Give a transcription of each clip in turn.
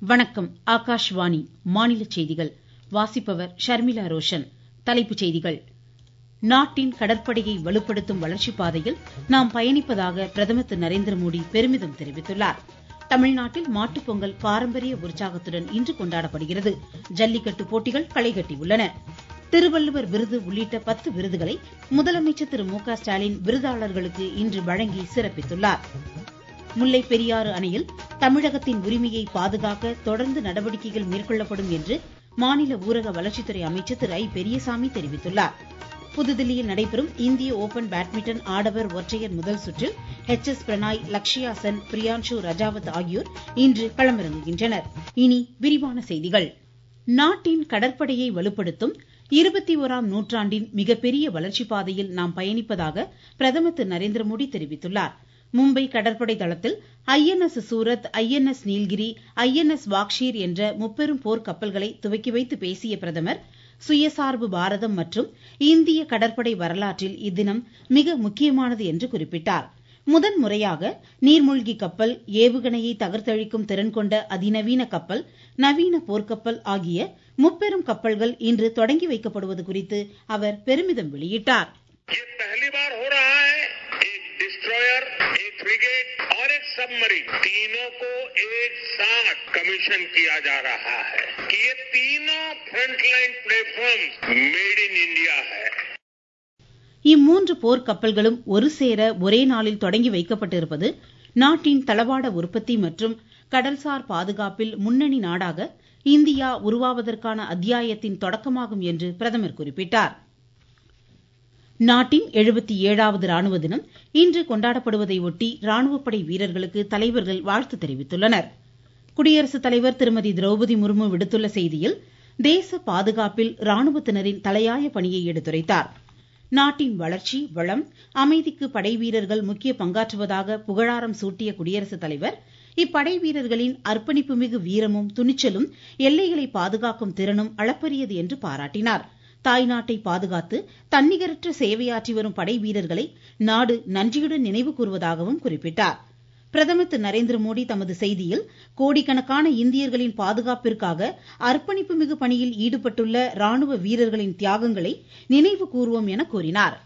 வணக்கம் ஆகாஷ்வாணி மாநில செய்திகள் வாசிப்பவர் ஷர்மிளா ரோஷன் தலைப்புச் செய்திகள் நாட்டின் கடற்படையை வலுப்படுத்தும் வளர்ச்சிப் பாதையில் நாம் பயணிப்பதாக பிரதமர் திரு நரேந்திர மோடி பெருமிதம் தெரிவித்துள்ளார் தமிழ்நாட்டில் மாட்டுப் பொங்கல் பாரம்பரிய உற்சாகத்துடன் இன்று கொண்டாடப்படுகிறது ஜல்லிக்கட்டு போட்டிகள் களைகட்டியுள்ளன திருவள்ளுவர் விருது உள்ளிட்ட பத்து விருதுகளை முதலமைச்சர் திரு மு க ஸ்டாலின் விருதாளர்களுக்கு இன்று வழங்கி சிறப்பித்துள்ளார் முல்லை பெரியாறு அணையில் தமிழகத்தின் உரிமையை பாதுகாக்க தொடர்ந்து நடவடிக்கைகள் மேற்கொள்ளப்படும் என்று மாநில ஊரக வளர்ச்சித்துறை அமைச்சர் திரு ஐ பெரியசாமி தெரிவித்துள்ளார் புதுதில்லியில் நடைபெறும் இந்திய ஓபன் பேட்மிண்டன் ஆடவர் ஒற்றையர் முதல் சுற்றில் எச் எஸ் பிரணாய் லக்ஷயா சென் பிரியான்ஷு ரஜாவத் ஆகியோர் இன்று களமிறங்குகின்றனர் இனி விரிவான செய்திகள் நாட்டின் கடற்படையை வலுப்படுத்தும் இருபத்தி ஓராம் நூற்றாண்டின் மிகப்பெரிய வளர்ச்சிப் பாதையில் நாம் பயணிப்பதாக பிரதமர் திரு நரேந்திர மோடி தெரிவித்துள்ளார் மும்பை கடற்படை தளத்தில் INS Surat INS Nilgiri INS Vagsheer என்ற முப்பெரும் போர் கப்பல்களை துவக்கி வைத்து பேசிய பிரதமர் சுயசார்பு பாரதம் மற்றும் இந்திய கடற்படை வரலாற்றில் இத்தினம் மிக முக்கியமானது என்று குறிப்பிட்டார் முதன் முறையாக நீர்மூழ்கி கப்பல் ஏவுகணையை தகர்த்தழிக்கும் திறன் கொண்ட அதிநவீன கப்பல் நவீன போர்க்கப்பல் ஆகிய முப்பெரும் கப்பல்கள் இன்று தொடங்கி வைக்கப்படுவது குறித்து அவர் பெருமிதம் வெளியிட்டார் डिस्ट्रॉयर एक फ्रिगेट और एक सबमरीन तीनों को एक साथ कमीशन किया जा रहा है कि ये तीनों frontline platform made in India है இம்மூன்று போர் கப்பல்களும் ஒரு சேர ஒரே நாளில் தொடங்கி வைக்கப்பட்டிருப்பது நாட்டின் தளவாட உற்பத்தி மற்றும் கடல்சார் பாதுகாப்பில் முன்னணி நாடாக இந்தியா உருவாவதற்கான அத்தியாயத்தின் தொடக்கமாகும் என்று பிரதமர் குறிப்பிட்டார் நாட்டின் எழுபத்தி ஏழாவது ராணுவ தினம் இன்று கொண்டாடப்படுவதை ஒட்டி ராணுவப்படை வீரர்களுக்கு தலைவர்கள் வாழ்த்து தெரிவித்துள்ளனர் குடியரசுத் தலைவர் திருமதி திரௌபதி முர்மு விடுத்துள்ள செய்தியில் தேச பாதுகாப்பில் ராணுவத்தினரின் தலையாய பணியை எடுத்துரைத்தார் நாட்டின் வளர்ச்சி வளம் அமைதிக்கு படை வீரர்கள் முக்கிய பங்காற்றுவதாக புகழாரம் சூட்டிய குடியரசுத் தலைவர் இப்படை வீரர்களின் அர்ப்பணிப்புமிகு வீரமும் துணிச்சலும் எல்லைகளை பாதுகாக்கும் திறனும் அளப்பரியது என்று பாராட்டினார் தாய்நாட்டை பாதுகாத்து தன்னிகரற்ற சேவையாற்றி வரும் படை வீரர்களை நாடு நன்றியுடன் நினைவு கூறுவதாகவும் குறிப்பிட்டார் பிரதமர் திரு நரேந்திர மோடி தமது செய்தியில் கோடிக்கணக்கான இந்தியர்களின் பாதுகாப்பிற்காக அர்ப்பணிப்பு மிகு பணியில் ஈடுபட்டுள்ள ராணுவ வீரர்களின் தியாகங்களை நினைவு கூறுவோம் என கூறினார்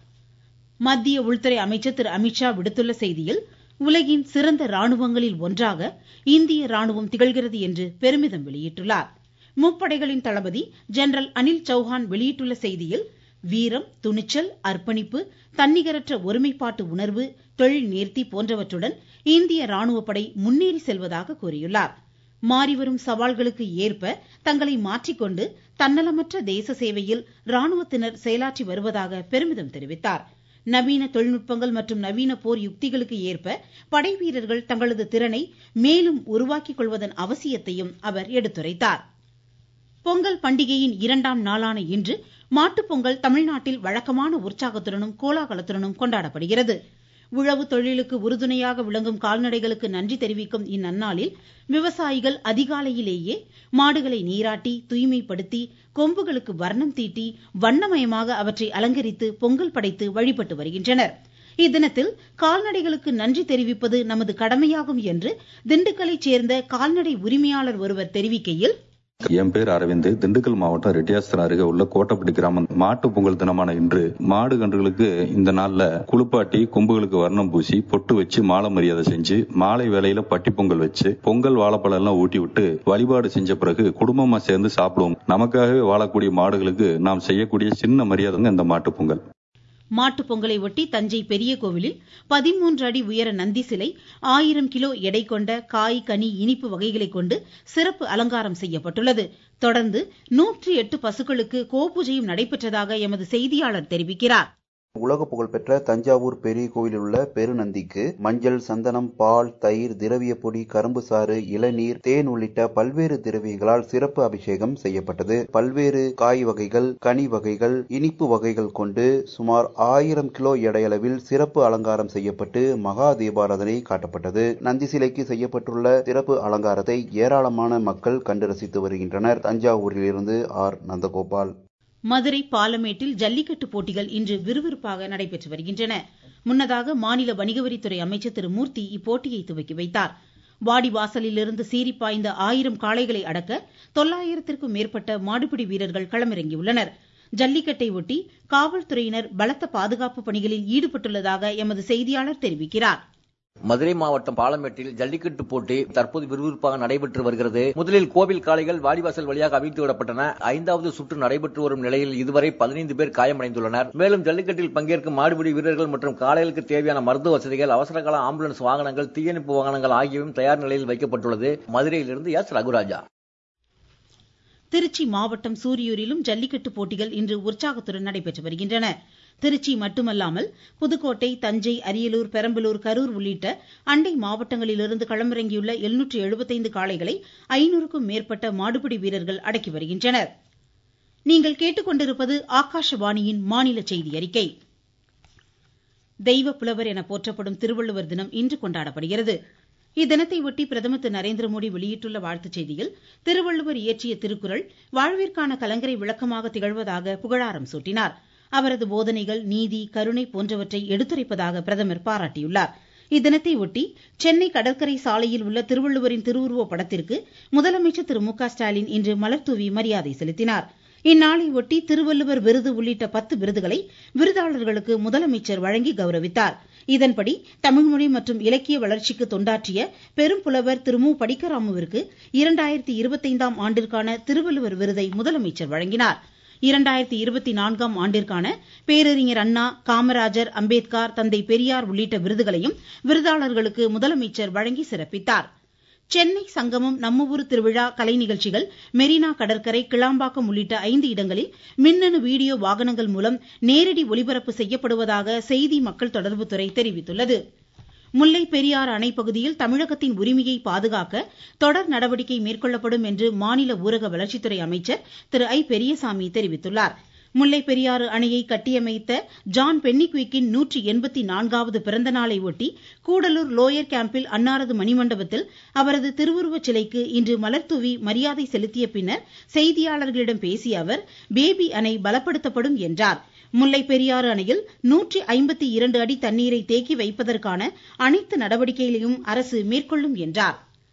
மத்திய உள்துறை அமைச்சர் திரு அமித்ஷா விடுத்துள்ள செய்தியில் உலகின் சிறந்த ராணுவங்களில் ஒன்றாக இந்திய ராணுவம் திகழ்கிறது என்று பெருமிதம் வெளியிட்டுள்ளார் முப்படைகளின் தளபதி ஜெனரல் அனில் சௌஹான் வெளியிட்டுள்ள செய்தியில் வீரம் துணிச்சல் அர்ப்பணிப்பு தன்னிகரற்ற ஒருமைப்பாட்டு உணர்வு தொழில் நேர்த்தி போன்றவற்றுடன் இந்திய ராணுவப்படை முன்னேறி செல்வதாக கூறியுள்ளார் மாறிவரும் சவால்களுக்கு ஏற்ப தங்களை மாற்றிக்கொண்டு தன்னலமற்ற தேச சேவையில் ராணுவத்தினர் செயலாற்றி வருவதாக பெருமிதம் தெரிவித்தார் நவீன தொழில்நுட்பங்கள் மற்றும் நவீன போர் யுக்திகளுக்கு ஏற்ப படை வீரர்கள் தங்களது திறனை மேலும் உருவாக்கிக் கொள்வதன் அவசியத்தையும் அவர் எடுத்துரைத்தார் பொங்கல் பண்டிகையின் இரண்டாம் நாளான இன்று மாட்டுப் பொங்கல் தமிழ்நாட்டில் வழக்கமான உற்சாகத்துடனும் கோலாகலத்துடனும் கொண்டாடப்படுகிறது உழவு தொழிலுக்கு உறுதுணையாக விளங்கும் கால்நடைகளுக்கு நன்றி தெரிவிக்கும் இந்நன்னாளில் விவசாயிகள் அதிகாலையிலேயே மாடுகளை நீராட்டி தூய்மைப்படுத்தி கொம்புகளுக்கு வர்ணம் தீட்டி வண்ணமயமாக அவற்றை அலங்கரித்து பொங்கல் படைத்து வழிபட்டு வருகின்றனர் இத்தினத்தில் கால்நடைகளுக்கு நன்றி தெரிவிப்பது நமது கடமையாகும் என்று திண்டுக்கல்லைச் சேர்ந்த கால்நடை உரிமையாளர் ஒருவர் தெரிவிக்கையில் என் பேர் அரவிந்த் திண்டுக்கல் மாவட்டம் ரெட்டியாஸ்தரம் அருகே உள்ள கோட்டப்பட்டி கிராமம் மாட்டு பொங்கல் தினமான இன்று மாடு கன்றுகளுக்கு இந்த நாள்ல குளிப்பாட்டி கொம்புகளுக்கு வர்ணம் பூசி பொட்டு வச்சு மாலை மரியாதை செஞ்சு மாலை வேலையில பட்டி பொங்கல் வச்சு பொங்கல் வாழைப்பழம் எல்லாம் ஊட்டி விட்டு வழிபாடு செஞ்ச பிறகு குடும்பமா சேர்ந்து சாப்பிடுவோம் நமக்காகவே வாழக்கூடிய மாடுகளுக்கு நாம் செய்யக்கூடிய சின்ன மரியாதைங்க இந்த மாட்டு பொங்கல் மாட்டுப் பொங்கலை ஒட்டி தஞ்சை பெரிய கோவிலில் பதிமூன்று அடி உயர நந்தி சிலை ஆயிரம் கிலோ எடை கொண்ட காய் கனி இனிப்பு வகைகளை கொண்டு சிறப்பு அலங்காரம் செய்யப்பட்டுள்ளது தொடர்ந்து நூற்றி எட்டு பசுக்களுக்கு கோபூஜையும் நடைபெற்றதாக எமது செய்தியாளர் தெரிவிக்கிறார் உலக புகழ்பெற்ற தஞ்சாவூர் பெரிய கோவிலில் உள்ள பெருநந்திக்கு மஞ்சள் சந்தனம் பால் தயிர் திரவிய பொடி கரும்பு சாறு இளநீர் தேன் உள்ளிட்ட பல்வேறு திரவியங்களால் சிறப்பு அபிஷேகம் செய்யப்பட்டது பல்வேறு காய் வகைகள் கனி வகைகள் இனிப்பு வகைகள் கொண்டு சுமார் ஆயிரம் கிலோ எடையளவில் சிறப்பு அலங்காரம் செய்யப்பட்டு மகா தீபாராதனை காட்டப்பட்டது நந்தி சிலைக்கு செய்யப்பட்டுள்ள சிறப்பு அலங்காரத்தை ஏராளமான மக்கள் கண்டு ரசித்து வருகின்றனர் தஞ்சாவூரிலிருந்து ஆர் நந்தகோபால் மதுரை பாலமேட்டில் ஜல்லிக்கட்டு போட்டிகள் இன்று விறுவிறுப்பாக நடைபெற்று வருகின்றன முன்னதாக மாநில வணிகவரித்துறை அமைச்சர் திரு மூர்த்தி இப்போட்டியை துவக்கி வைத்தார் வாடிவாசலிலிருந்து சீறி பாய்ந்த ஆயிரம் காளைகளை அடக்க தொள்ளாயிரத்திற்கும் மேற்பட்ட மாடுபிடி வீரர்கள் களமிறங்கியுள்ளனர் ஜல்லிக்கட்டை ஒட்டி காவல்துறையினர் பலத்த பாதுகாப்பு பணிகளில் ஈடுபட்டுள்ளதாக எமது செய்தியாளர் தெரிவிக்கிறார் மதுரை மாவட்டம் பாலமேட்டில் ஜல்லிக்கட்டு போட்டி தற்போது விறுவிறுப்பாக நடைபெற்று வருகிறது முதலில் கோவில் காளைகள் வாடிவாசல் வழியாக அவிழ்த்து விடப்பட்டன ஐந்தாவது சுற்று நடைபெற்று வரும் நிலையில் இதுவரை பதினைந்து பேர் காயமடைந்துள்ளனர் மேலும் ஜல்லிக்கட்டில் பங்கேற்கும் மாடுபிடி வீரர்கள் மற்றும் காளைகளுக்கு தேவையான மருத்துவ வசதிகள் அவசரகால ஆம்புலன்ஸ் வாகனங்கள் தீயணைப்பு வாகனங்கள் ஆகியவையும் தயார் நிலையில் வைக்கப்பட்டுள்ளது மதுரையிலிருந்து எஸ் ரகுராஜா திருச்சி மாவட்டம் சூரியூரிலும் ஜல்லிக்கட்டு போட்டிகள் இன்று உற்சாகத்துடன் நடைபெற்று வருகின்றன திருச்சி மட்டுமல்லாமல் புதுக்கோட்டை தஞ்சை அரியலூர் பெரம்பலூர் கரூர் உள்ளிட்ட அண்டை மாவட்டங்களிலிருந்து களமிறங்கியுள்ள எழுநூற்று எழுபத்தைந்து காளைகளை ஐநூறுக்கும் மேற்பட்ட மாடுபிடி வீரர்கள் அடக்கி வருகின்றனர் நீங்கள் கேட்டுக்கொண்டிருப்பது ஆகாஷவாணியின் மாநில செய்தி அறிக்கை தெய்வ புலவர் என போற்றப்படும் திருவள்ளுவர் தினம் இன்று கொண்டாடப்படுகிறது இத்தினத்தை ஒட்டி பிரதமர் திரு நரேந்திர மோடி வெளியிட்டுள்ள வாழ்த்துச் செய்தியில் திருவள்ளுவர் இயற்றிய திருக்குறள் வாழ்விற்கான கலங்கரை விளக்கமாக திகழ்வதாக புகழாரம் சூட்டினார் அவரது போதனைகள் நீதி கருணை போன்றவற்றை எடுத்துரைப்பதாக பிரதமர் பாராட்டியுள்ளார் இத்தினத்தை ஒட்டி சென்னை கடற்கரை சாலையில் உள்ள திருவள்ளுவரின் திருவுருவ படத்திற்கு முதலமைச்சர் திரு மு க ஸ்டாலின் இன்று மலர்தூவி மரியாதை செலுத்தினார் இந்நாளை ஒட்டி திருவள்ளுவர் விருது உள்ளிட்ட பத்து விருதுகளை விருதாளர்களுக்கு முதலமைச்சர் வழங்கி கௌரவித்தார் இதன்படி தமிழ்மொழி மற்றும் இலக்கிய வளர்ச்சிக்கு தொண்டாற்றிய பெரும் புலவர் திரு மு படிக்கராமுவிற்கு இரண்டாயிரத்தி இருபத்தைந்தாம் ஆண்டிற்கான திருவள்ளுவர் விருதை முதலமைச்சர் வழங்கினார் இரண்டாயிரத்தி இருபத்தி நான்காம் ஆண்டிற்கான பேரறிஞர் அண்ணா காமராஜர் அம்பேத்கர் தந்தை பெரியார் உள்ளிட்ட விருதுகளையும் விருதாளர்களுக்கு முதலமைச்சர் வழங்கி சிறப்பித்தார் சென்னை சங்கமம் நம்ம ஊர் திருவிழா கலை நிகழ்ச்சிகள் மெரினா கடற்கரை கிளாம்பாக்கம் உள்ளிட்ட ஐந்து இடங்களில் மின்னணு வீடியோ வாகனங்கள் மூலம் நேரடி ஒளிபரப்பு செய்யப்படுவதாக செய்தி மக்கள் தொடர்புத்துறை தெரிவித்துள்ளது முல்லை பெரியாறு அணை பகுதியில் தமிழகத்தின் உரிமையை பாதுகாக்க தொடர் நடவடிக்கை மேற்கொள்ளப்படும் என்று மாநில ஊரக வளர்ச்சித்துறை அமைச்சர் திரு ஐ பெரியசாமி தெரிவித்துள்ளார் முல்லை பெரியாறு அணையை கட்டியமைத்த ஜான் பென்னிக்விக்கின் நூற்றி எண்பத்தி நான்காவது பிறந்த நாளை ஒட்டி கூடலூர் லோயர் கேம்பில் அன்னாரது மணிமண்டபத்தில் அவரது திருவுருவச் சிலைக்கு இன்று மலர்தூவி மரியாதை செலுத்திய பின்னர் செய்தியாளர்களிடம் பேசிய அவர் பேபி அணை பலப்படுத்தப்படும் என்றார் முல்லை பெரியாறு அணையில் நூற்றி ஐம்பத்தி இரண்டு அடி தண்ணீரை தேக்கி வைப்பதற்கான அனைத்து நடவடிக்கைகளையும் அரசு மேற்கொள்ளும் என்றார்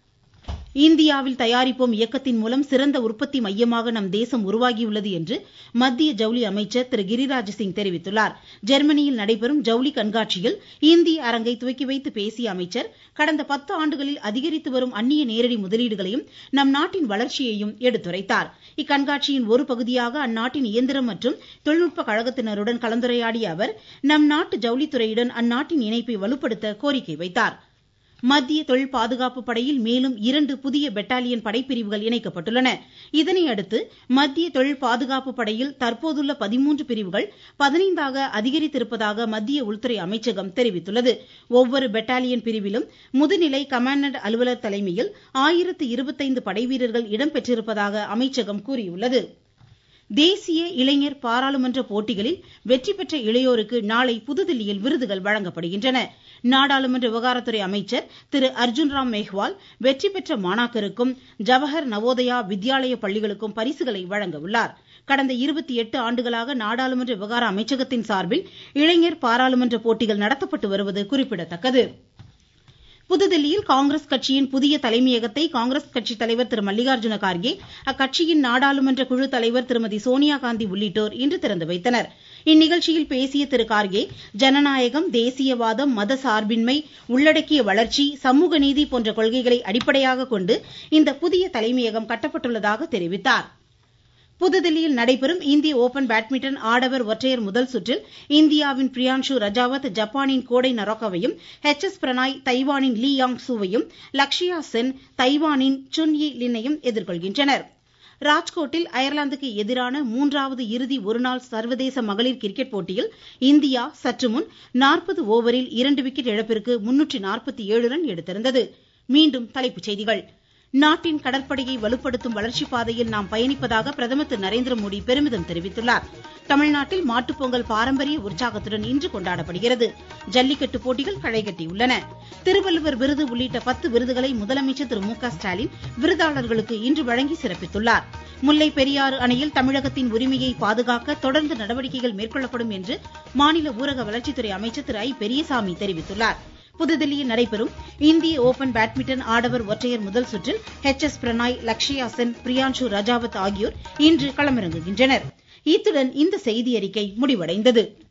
இந்தியாவில் தயாரிப்போம் இயக்கத்தின் மூலம் சிறந்த உற்பத்தி மையமாக நம் தேசம் உருவாகியுள்ளது என்று மத்திய ஜவுளி அமைச்சர் திரு கிரிராஜ் சிங் தெரிவித்துள்ளார் ஜெர்மனியில் நடைபெறும் ஜவுளி கண்காட்சியில் இந்திய அரங்கை துவக்கி வைத்து பேசிய அமைச்சர் கடந்த பத்து ஆண்டுகளில் அதிகரித்து வரும் அந்நிய நேரடி முதலீடுகளையும் நம் நாட்டின் வளர்ச்சியையும் எடுத்துரைத்தார் இக்கண்காட்சியின் ஒரு பகுதியாக அந்நாட்டின் இயந்திரம் மற்றும் தொழில்நுட்ப கழகத்தினருடன் கலந்துரையாடிய அவர் நம் நாட்டு ஜவுளித்துறையுடன் அந்நாட்டின் இணைப்பை வலுப்படுத்த கோரிக்கை வைத்தார் மத்திய தொழில் பாதுகாப்பு படையில் மேலும் இரண்டு புதிய பெட்டாலியன் படைப்பிரிவுகள் இணைக்கப்பட்டுள்ளன இதனையடுத்து மத்திய தொழில் பாதுகாப்பு படையில் தற்போதுள்ள பதிமூன்று பிரிவுகள் பதினைந்தாக அதிகரித்திருப்பதாக மத்திய உள்துறை அமைச்சகம் தெரிவித்துள்ளது ஒவ்வொரு பெட்டாலியன் பிரிவிலும் முதுநிலை கமாண்டன்ட் அலுவலர் தலைமையில் ஆயிரத்து இருபத்தைந்து படைவீரர்கள் இடம்பெற்றிருப்பதாக அமைச்சகம் கூறியுள்ளது தேசிய இளைஞர் பாராளுமன்ற போட்டிகளில் வெற்றி பெற்ற இளையோருக்கு நாளை புதுதில்லியில் விருதுகள் வழங்கப்படுகின்றன நாடாளுமன்ற விவகாரத்துறை அமைச்சர் திரு அர்ஜுன் ராம் மேஹ்வால் வெற்றி பெற்ற மாணாக்கருக்கும் ஜவஹர் நவோதயா வித்யாலய பள்ளிகளுக்கும் பரிசுகளை வழங்க உள்ளார் கடந்த இருபத்தி எட்டு ஆண்டுகளாக நாடாளுமன்ற விவகார அமைச்சகத்தின் சார்பில் இளைஞர் பாராளுமன்ற போட்டிகள் நடத்தப்பட்டு வருவது குறிப்பிடத்தக்கது புதுதில்லியில் காங்கிரஸ் கட்சியின் புதிய தலைமையகத்தை காங்கிரஸ் கட்சி தலைவர் திரு மல்லிகார்ஜுன கார்கே அக்கட்சியின் நாடாளுமன்ற குழு தலைவர் திருமதி சோனியா காந்தி உள்ளிட்டோர் இன்று திறந்து வைத்தனர் இந்நிகழ்ச்சியில் பேசிய திரு கார்கே ஜனநாயகம் தேசியவாதம் மத சார்பின்மை உள்ளடக்கிய வளர்ச்சி சமூக நீதி போன்ற கொள்கைகளை அடிப்படையாக கொண்டு இந்த புதிய தலைமையகம் கட்டப்பட்டுள்ளதாக தெரிவித்தார் புதுதில்லியில் நடைபெறும் இந்திய ஓபன் பேட்மிண்டன் ஆடவர் ஒற்றையர் முதல் சுற்றில் இந்தியாவின் பிரியான்ஷு ரஜாவத் ஜப்பானின் கோடை நரோக்காவையும் எச் எஸ் பிரணாய் தைவானின் லீ யாங் சூவையும் லக்ஷயா சென் தைவானின் சுன் யி லின்னையும் எதிர்கொள்கின்றனர் ராஜ்கோட்டில் அயர்லாந்துக்கு எதிரான மூன்றாவது இறுதி ஒருநாள் சர்வதேச மகளிர் கிரிக்கெட் போட்டியில் இந்தியா சற்று முன் நாற்பது ஓவரில் இரண்டு விக்கெட் இழப்பிற்கு முன்னூற்றி நாற்பத்தி ஏழு ரன் எடுத்திருந்தது மீண்டும் தலைப்புச் செய்திகள் நாட்டின் கடற்படையை வலுப்படுத்தும் வளர்ச்சிப் பாதையில் நாம் பயணிப்பதாக பிரதமர் திரு நரேந்திர மோடி பெருமிதம் தெரிவித்துள்ளார் தமிழ்நாட்டில் மாட்டுப்பொங்கல் பாரம்பரிய உற்சாகத்துடன் இன்று கொண்டாடப்படுகிறது ஜல்லிக்கட்டு போட்டிகள் களைகட்டியுள்ளன திருவள்ளுவர் விருது உள்ளிட்ட பத்து விருதுகளை முதலமைச்சர் திரு மு க ஸ்டாலின் விருதாளர்களுக்கு இன்று வழங்கி சிறப்பித்துள்ளார் முல்லை பெரியாறு அணையில் தமிழகத்தின் உரிமையை பாதுகாக்க தொடர்ந்து நடவடிக்கைகள் மேற்கொள்ளப்படும் என்று மாநில ஊரக வளர்ச்சித்துறை அமைச்சர் திரு ஐ பெரியசாமி தெரிவித்துள்ளார் புதுதில்லியில் நடைபெறும் இந்திய ஓபன் பேட்மிண்டன் ஆடவர் ஒற்றையர் முதல் சுற்றில் ஹெச் எஸ் பிரணாய் லக்ஷயா சென் பிரியான்ஷு ரஜாவத் ஆகியோர் இன்று களமிறங்குகின்றனர் இத்துடன் இந்த செய்தியறிக்கை முடிவடைந்தது